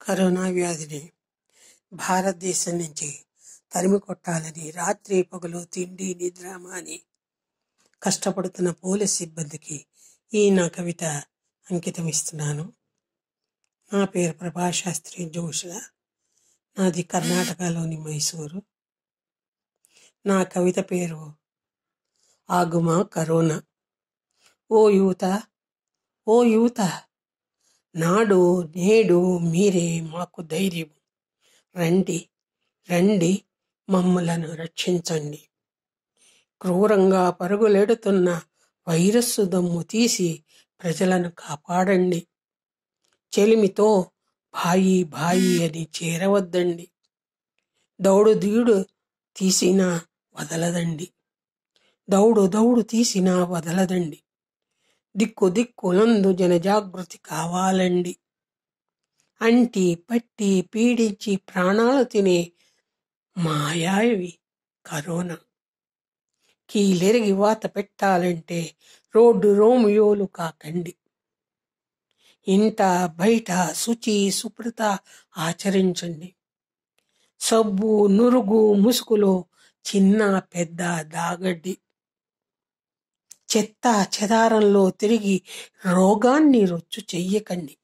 corona వ్యాధిని భారతదేశం నుంచి తరిమి కొట్టాలని రాత్రి పగలు తిండి నిద్ర మాని కష్టపడుతున్న పోలీస్ సిబ్బందికి ఈ నా కవిత అంకితం ఇస్తున్నాను నా పేరు ప్రభాశాస్త్రి జోషుల నాది కర్ణాటకలోని మైసూరు నా కవిత పేరు ఆగుమా కరోనా ఓ యువత ఓ యువత నాడు నేడు మీరే మాకు ధైర్యం రండి రండి మమ్మలను రక్షించండి క్రూరంగా పరుగులెడుతున్న వైరస్సు దమ్ము తీసి ప్రజలను కాపాడండి చెలిమితో భాయి భాయి అని చేరవద్దండి దౌడు దీడు తీసినా వదలదండి దౌడు దౌడు తీసినా వదలదండి దిక్కు దిక్కులందు జనజాగృతి కావాలండి అంటి పట్టి పీడించి ప్రాణాలు తినే మాయావి కరోనా కీలెరిగి వాత పెట్టాలంటే రోడ్డు రోమియోలు కాకండి ఇంట బయట శుచి శుభ్రత ఆచరించండి సబ్బు నురుగు ముసుగులో చిన్న పెద్ద దాగడ్డి చెత్త చెదారంలో తిరిగి రోగాన్ని రొచ్చు చెయ్యకండి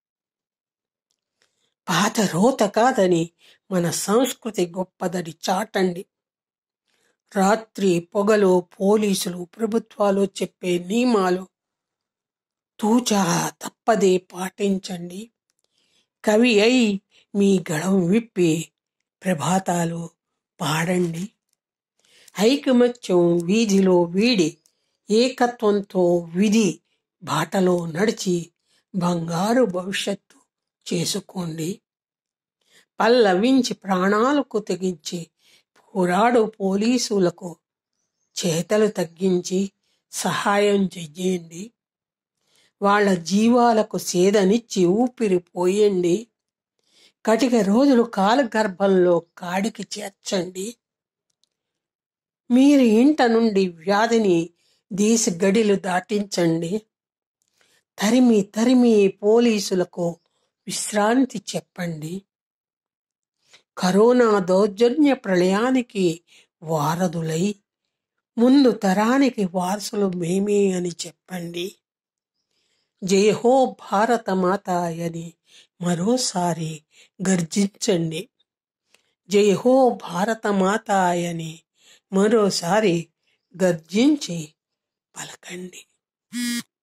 పాత రోత కాదని మన సంస్కృతి గొప్పదని చాటండి రాత్రి పొగలు పోలీసులు ప్రభుత్వాలు చెప్పే నియమాలు తూచా తప్పదే పాటించండి కవి అయి మీ గళం విప్పి ప్రభాతాలు పాడండి ఐకమత్యం వీధిలో వీడి ఏకత్వంతో విధి బాటలో నడిచి బంగారు భవిష్యత్తు చేసుకోండి పల్లవించి ప్రాణాలకు తెగించి పోరాడు పోలీసులకు చేతలు తగ్గించి సహాయం చెయ్యండి వాళ్ళ జీవాలకు సేదనిచ్చి ఊపిరి పోయండి కటిక రోజులు కాలగర్భంలో కాడికి చేర్చండి మీరు ఇంట నుండి వ్యాధిని దేశ గడిలు దాటించండి తరిమి తరిమి పోలీసులకు విశ్రాంతి చెప్పండి కరోనా దౌర్జన్య ప్రళయానికి వారధులై ముందు తరానికి వారసులు మేమే అని చెప్పండి జయ హో భారత మాత అని మరోసారి గర్జించండి జయ హో భారత మాత అని మరోసారి గర్జించి పలకండి